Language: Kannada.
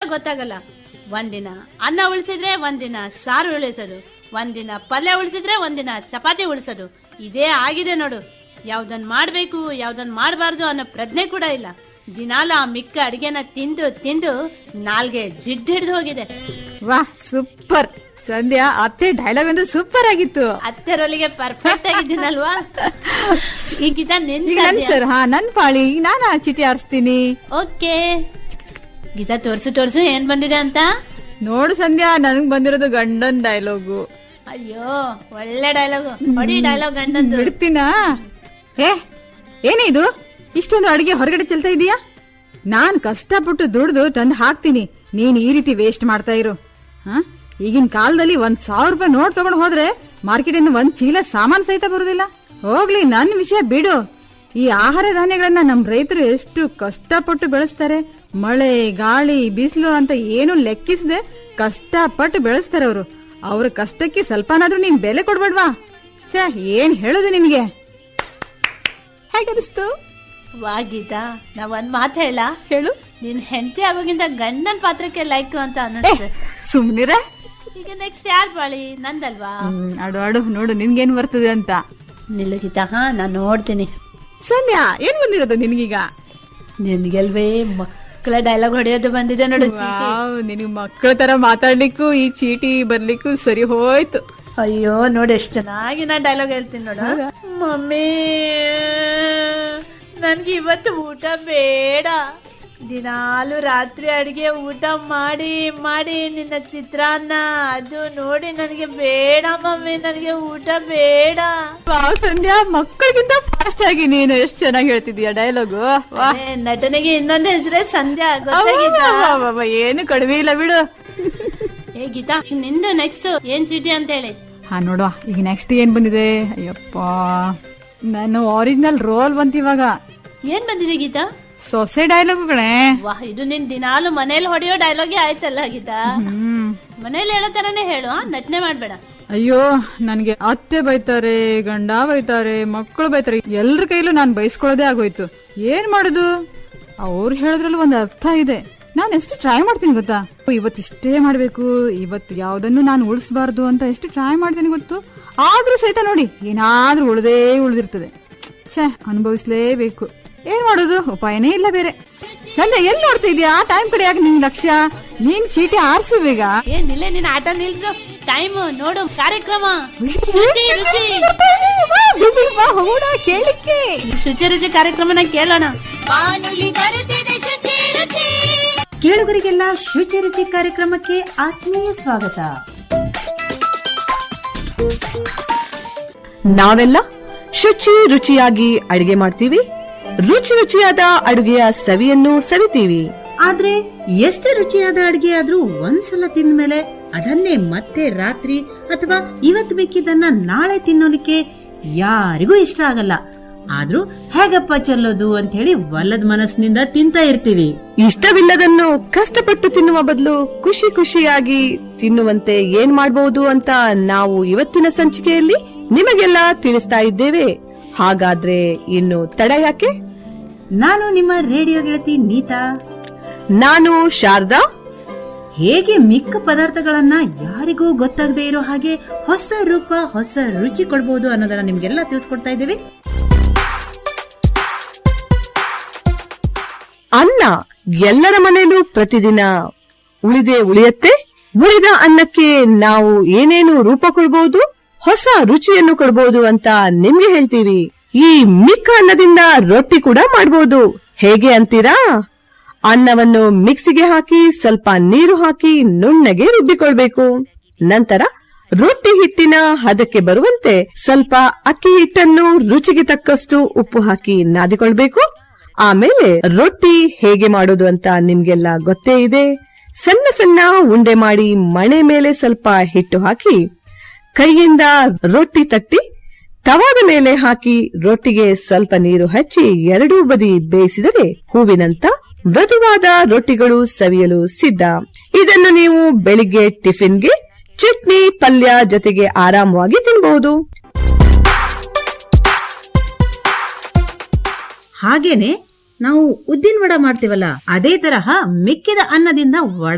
ಗೊತ್ತಾಗಲ್ಲ ಒಂದಿನ ಅನ್ನ ಉಳಿಸಿದ್ರೆ ಒಂದಿನ ಸಾರು ಉಳಿಸೋದು ಒಂದಿನ ಪಲ್ಯ ಉಳಿಸಿದ್ರೆ ಒಂದಿನ ಚಪಾತಿ ಉಳಿಸೋದು ಇದೇ ಆಗಿದೆ ನೋಡು ಯಾವ್ದನ್ ಮಾಡ್ಬೇಕು ಯಾವ್ದನ್ ಮಾಡಬಾರ್ದು ಅನ್ನೋ ಪ್ರಜ್ಞೆ ಕೂಡ ಇಲ್ಲ ದಿನಾಲ ಆ ಮಿಕ್ಕ ಅಡಿಗೆನ ತಿಂದು ತಿಂದು ನಾಲ್ಗೆ ಜಿಡ್ ಹಿಡ್ದು ಹೋಗಿದೆ ವಾ ಸೂಪರ್ ಸಂಧ್ಯಾ ಅತ್ತೆ ಡೈಲಾಗ್ ಅಂದ್ರೆ ಸೂಪರ್ ಆಗಿತ್ತು ಅತ್ತೆರೊಲಿಗೆ ಪರ್ಫೆಕ್ಟ್ ಆಗಿದ್ದೀನಲ್ವಾ ಈಗಿದ ಈಗ ನನ್ ನೆನ್ಸ ಸರ್ ಹಾ ನನ್ ಪಾಳಿ ಈಗ ನಾನು ಆ ಚೀಟಿ ಆರಿಸ್ತೀನಿ ಓಕೆ ಗೀತಾ ತೋರ್ಸು ತೋರ್ಸು ಏನ್ ಬಂದಿದೆ ಅಂತ ನೋಡು ಸಂಧ್ಯಾ ನನಗ್ ಬಂದಿರೋದು ಗಂಡನ್ ಡೈಲಾಗು ಅಯ್ಯೋ ಒಳ್ಳೆ ಡೈಲಾಗು ಹೊಡಿ ಡೈಲಾಗ್ ಗಂಡಂದು ಬಿಡ್ತೀನಾ ಏ ಏನೇ ಇದು ಇಷ್ಟೊಂದು ಅಡಿಗೆ ಹೊರಗಡೆ ಚೆಲ್ತಾ ಇದೀಯಾ ನಾನ್ ಕಷ್ಟಪಟ್ಟು ದುಡ್ದು ತಂದು ಹಾಕ್ತೀನಿ ನೀನ್ ಈ ರೀತಿ ವೇಸ್ಟ್ ಮಾಡ್ತಾ ಇರು ಹ ಈಗಿನ ಕಾಲದಲ್ಲಿ ಒಂದ್ ಸಾವಿರ ರೂಪಾಯಿ ನೋಟ್ ತಗೊಂಡು ಹೋದ್ರೆ ಮಾರ್ಕೆಟಿಂದ ಒಂದ್ ಚೀಲ ಸಾಮಾನ್ ಸಹಿತ ಬರುದಿಲ್ಲ ಹೋಗ್ಲಿ ನನ್ ವಿಷಯ ಬಿಡು ಈ ಆಹಾರ ಧಾನ್ಯಗಳನ್ನ ನಮ್ ರೈತರು ಎಷ್ಟು ಕಷ್ಟಪಟ್ಟು ಬೆಳೆಸ್ತಾರೆ ಮಳೆ ಗಾಳಿ ಬಿಸಿಲು ಅಂತ ಏನು ಲೆಕ್ಕಿಸದೆ ಕಷ್ಟಪಟ್ಟು ಬೆಳೆಸ್ತಾರೆ ಅವರು ಅವ್ರ ಕಷ್ಟಕ್ಕೆ ಸ್ವಲ್ಪನಾದ್ರೂ ನೀನ್ ಬೆಲೆ ಕೊಡ್ಬೇಡ್ವಾ ಛೇ ಏನ್ ಹೇಳುದು ನಿನ್ಗೆ ಹೇಗನಿಸ್ತು ವಾ ಗೀತಾ ನಾ ಒಂದ್ ಮಾತು ಹೇಳ ಹೇಳು ನಿನ್ ಹೆಂಡತಿ ಆಗೋಗಿಂತ ಗಂಡನ್ ಪಾತ್ರಕ್ಕೆ ಲೈಕ್ ಅಂತ ಏ ಅನ್ನಿಸ್ತದೆ ಸುಮ್ನಿರ ಈಗ ನೆಕ್ಸ್ಟ್ ಯಾರ್ ಬಾಳಿ ನಂದಲ್ವಾ ಹ್ಮ್, ಆಡು ಆಡು ನೋಡು ನಿನ್ಗೇನ್ ಬರ್ತದೆ ಅಂತ ನಿಲ್ಲು ಗೀತಾ ಹಾ ನಾನ್ ನೋಡ್ತೀನಿ ಸಂಧ್ಯಾ ಏನ್ ಬಂದಿರೋದು ನಿನ್ಗೀಗ ನಿನ್ಗೆಲ್ವೇ ಮಕ್ಕಳ ಡೈಲಾಗ್ ಹೊಡೆಯೋದು ಬಂದಿದೆ ನೋಡು ಚೀಟಿ. ವಾವ್, ನಿನಗ್ ಮಕ್ಕಳ ತರ ಮಾತಾಡ್ಲಿಕ್ಕೂ ಈ ಚೀಟಿ ಬರ್ಲಿಕ್ಕೂ ಸರಿ ಹೋಯ್ತು ಅಯ್ಯೋ ನೋಡಿ ಎಷ್ಟು ಚೆನ್ನಾಗಿ ನಾ ಡೈಲಾಗ್ ಹೇಳ್ತೀನಿ ನೋಡ ಮಮ್ಮಿ ನನ್ಗೆ ಇವತ್ತು ಊಟ ಬೇಡ ದಿನಾಲು ರಾತ್ರಿ ಅಡಿಗೆ ಊಟ ಮಾಡಿ ಮಾಡಿ ನಿನ್ನ ಚಿತ್ರಾನ್ನ ಅದು ನೋಡಿ ನನಗೆ ಬೇಡ ಮಮ್ಮಿ ನನಗೆ ಊಟ ಬೇಡ ವಾವ್, ಸಂಧ್ಯಾ ಮಕ್ಕಳಿಗಿಂತ ಫಾಸ್ಟ್ ಆಗಿ ನೀನು ಎಷ್ಟು ಚೆನ್ನಾಗಿ ಹೇಳ್ತಿದೀಯ ಡೈಲಾಗು ವಾ ಅದೇ, ನಟನೆಗೆ ಇನ್ನೊಂದು ಹೆಸರೇ ಸಂಧ್ಯಾ ಗೊತ್ತಾಗಿತ್ತಾ? ಅಬ್ಬಬ್ಬಬ್ಬ, ಏನು ಕಡಿಮೆ ಇಲ್ಲ ಬಿಡು ಏ ಗೀತಾ ನಿಂದು ನೆಕ್ಸ್ಟ್ ಏನ್ ಚೀಟಿ ಅಂತ ಹೇಳಿ ಹಾ ನೋಡುವ ಈಗ ನೆಕ್ಸ್ಟ್ ಏನ್ ಬಂದಿದೆ ಅಯ್ಯಪ್ಪ ನಾನು ಒರಿಜಿನಲ್ ರೋಲ್ ಬಂತ ಇವಾಗ ಏನ್ ಬಂದಿದೆ ಗೀತಾ ಸೊಸೆ ಡೈಲಾಗುಗಳೇ ವಾಹ್ ಇದು ನಿನ್ ದಿನಾಲು ಮನೇಲಿ ಹೊಡೆಯೋ ಡೈಲಾಗೆ ಆಯ್ತಲ್ಲ ಗೀತಾ ಹ್ಮ್ ಮನೇಲಿ ಹೇಳೋ ತರನೇ ಹೇಳು ಆ, ನಟನೆ ಮಾಡ್ಬೇಡ ಅಯ್ಯೋ ನನ್ಗೆ ಅತ್ತೆ ಬೈತಾರೆ ಗಂಡ ಬೈತಾರೆ ಮಕ್ಕಳು ಬೈತಾರೆ ಎಲ್ರ ಕೈಲೂ ನಾನು ಬೈಸ್ಕೊಳ್ಳೋದೇ ಆಗೋಯ್ತು ಏನ್ ಮಾಡುದು ಅವ್ರು ಹೇಳಿದ್ರಲ್ಲಿ ಒಂದ್ ಅರ್ಥ ಇದೆ ನಾನು ಎಷ್ಟು ಟ್ರೈ ಮಾಡ್ತೀನಿ ಗೊತ್ತಾ ಇವತ್ತು ಇಷ್ಟೇ ಮಾಡ್ಬೇಕು ಇವತ್ತು ಯಾವ್ದನ್ನು ನಾನು ಉಳಿಸಬಾರ್ದು ಅಂತ ಎಷ್ಟು ಟ್ರೈ ಮಾಡ್ತೀನಿ ಗೊತ್ತು ಆದ್ರೂ ಸಹಿತ ನೋಡಿ ಏನಾದ್ರೂ ಉಳ್ದೇ ಉಳಿದಿರ್ತದೆ ಛೇ ಅನುಭವಿಸ್ಲೇಬೇಕು ಏನ್ ಮಾಡೋದು ಉಪಾಯನೇ ಇಲ್ಲ ಬೇರೆ ಸಂಧ್ಯಾ ಎಲ್ಲಿ ನೋಡ್ತಾ ಇದೀಯಾ ಟೈಮ್ ಕಡೆ ಯಾಕೆ ನಿನ್ ಲಕ್ಷ್ಯ ನೀನ್ ಚೀಟಿ ಆರ್ಸು ಬೇಗ ಏನ್ ನಿಲ್ಲೆ ನಿನ್ನ ಆಟ ನಿಲ್ಸು ಟೈಮ್ ನೋಡು ಕಾರ್ಯಕ್ರಮ ರುಚಿ ರುಚಿ ಕೇಳಿಕ್ಕೆ ಶುಚಿ ರುಚಿ ಕಾರ್ಯಕ್ರಮನ ಕೇಳೋಣ ಕೇಳುಗರಿಗೆಲ್ಲ ಶುಚಿ ರುಚಿ ಕಾರ್ಯಕ್ರಮಕ್ಕೆ ಆತ್ಮೀಯ ಸ್ವಾಗತ ನಾವೆಲ್ಲ ಶುಚಿ ರುಚಿಯಾಗಿ ಅಡಿಗೆ ಮಾಡ್ತೀವಿ ರುಚಿ ರುಚಿಯಾದ ಅಡುಗೆಯ ಸವಿಯನ್ನು ಸವಿತೀವಿ ಆದ್ರೆ ಎಷ್ಟೇ ರುಚಿಯಾದ ಅಡಿಗೆ ಆದ್ರೂ ಒಂದ್ಸಲ ತಿಂದ್ಮೇಲೆ ಅದನ್ನೇ ಮತ್ತೆ ರಾತ್ರಿ ಅಥವಾ ಇವತ್ತು ಬೇಕಿದ್ದನ್ನ ನಾಳೆ ತಿನ್ನೋಲಿಕ್ಕೆ ಯಾರಿಗೂ ಇಷ್ಟ ಆಗಲ್ಲ ಆದ್ರೂ ಹೇಗಪ್ಪ ಚೆಲ್ಲೋದು ಅಂತ ಹೇಳಿ ಒಲ್ಲದ ಮನಸ್ಸಿನಿಂದ ತಿಂತಾ ಇರ್ತೀವಿ ಇಷ್ಟವಿಲ್ಲದನ್ನು ಕಷ್ಟಪಟ್ಟು ತಿನ್ನುವ ಬದಲು ಖುಷಿ ಖುಷಿಯಾಗಿ ತಿನ್ನುವಂತೆ ಏನ್ ಮಾಡಬಹುದು ಅಂತ ನಾವು ಇವತ್ತಿನ ಸಂಚಿಕೆಯಲ್ಲಿ ನಿಮಗೆಲ್ಲ ತಿಳಿಸ್ತಾ ಇದ್ದೇವೆ ಹಾಗಾದ್ರೆ ಇನ್ನು ತಡ ಯಾಕೆ ನಾನು ನಿಮ್ಮ ರೇಡಿಯೋ ಗೆಳತಿ ನೀತಾ ನಾನು ಶಾರದಾ ಹೇಗೆ ಮಿಕ್ಕ ಪದಾರ್ಥಗಳನ್ನ ಯಾರಿಗೂ ಗೊತ್ತಾಗದೇ ಇರೋ ಹಾಗೆ ಹೊಸ ರೂಪ ಹೊಸ ರುಚಿ ಕೊಡಬಹುದು ಅನ್ನೋದನ್ನ ನಿಮ್ಗೆಲ್ಲ ತಿಳಿಸ್ಕೊಡ್ತಾ ಇದ್ದೇವೆ ಅನ್ನ ಎಲ್ಲರ ಮನೆಯಲ್ಲೂ ಪ್ರತಿದಿನ ಉಳಿದೇ ಉಳಿಯತ್ತೆ ಉಳಿದ ಅನ್ನಕ್ಕೆ ನಾವು ಏನೇನು ರೂಪ ಕೊಡ್ಬೋದು ಹೊಸ ರುಚಿಯನ್ನು ಕೊಡ್ಬೋದು ಅಂತ ನಿಮ್ಗೆ ಹೇಳ್ತೀವಿ ಈ ಮಿಕ್ಕ ಅನ್ನದಿಂದ ರೊಟ್ಟಿ ಕೂಡ ಮಾಡ್ಬೋದು ಹೇಗೆ ಅಂತೀರಾ ಅನ್ನವನ್ನು ಮಿಕ್ಸಿಗೆ ಹಾಕಿ ಸ್ವಲ್ಪ ನೀರು ಹಾಕಿ ನುಣ್ಣಗೆ ರುಬ್ಬಿಕೊಳ್ಬೇಕು ನಂತರ ರೊಟ್ಟಿ ಹಿಟ್ಟಿನ ಹದಕ್ಕೆ ಬರುವಂತೆ ಸ್ವಲ್ಪ ಅಕ್ಕಿ ಹಿಟ್ಟನ್ನು ರುಚಿಗೆ ತಕ್ಕಷ್ಟು ಉಪ್ಪು ಹಾಕಿ ನಾದಿಕೊಳ್ಬೇಕು ಆಮೇಲೆ ರೊಟ್ಟಿ ಹೇಗೆ ಮಾಡೋದು ಅಂತ ನಿಮ್ಗೆಲ್ಲ ಗೊತ್ತೇ ಇದೆ ಸಣ್ಣ ಸಣ್ಣ ಉಂಡೆ ಮಾಡಿ ಮಣೆ ಮೇಲೆ ಸ್ವಲ್ಪ ಹಿಟ್ಟು ಹಾಕಿ ಕೈಯಿಂದ ರೊಟ್ಟಿ ತಟ್ಟಿ ತವಾದ ಮೇಲೆ ಹಾಕಿ ರೊಟ್ಟಿಗೆ ಸ್ವಲ್ಪ ನೀರು ಹಚ್ಚಿ ಎರಡೂ ಬದಿ ಬೇಯಿಸಿದರೆ ಹೂವಿನಂತ ಮೃದುವಾದ ರೊಟ್ಟಿಗಳು ಸವಿಯಲು ಸಿದ್ಧ ಇದನ್ನು ನೀವು ಬೆಳಿಗ್ಗೆ ಟಿಫಿನ್ಗೆ ಚಟ್ನಿ ಪಲ್ಯ ಜೊತೆಗೆ ಆರಾಮವಾಗಿ ತಿನ್ನಬಹುದು ಹಾಗೇನೆ ನಾವು ಉದ್ದಿನ ವಡ ಮಾಡ್ತೀವಲ್ಲ ಅದೇ ತರಹ ಮಿಕ್ಕಿದ ಅನ್ನದಿಂದ ವಡ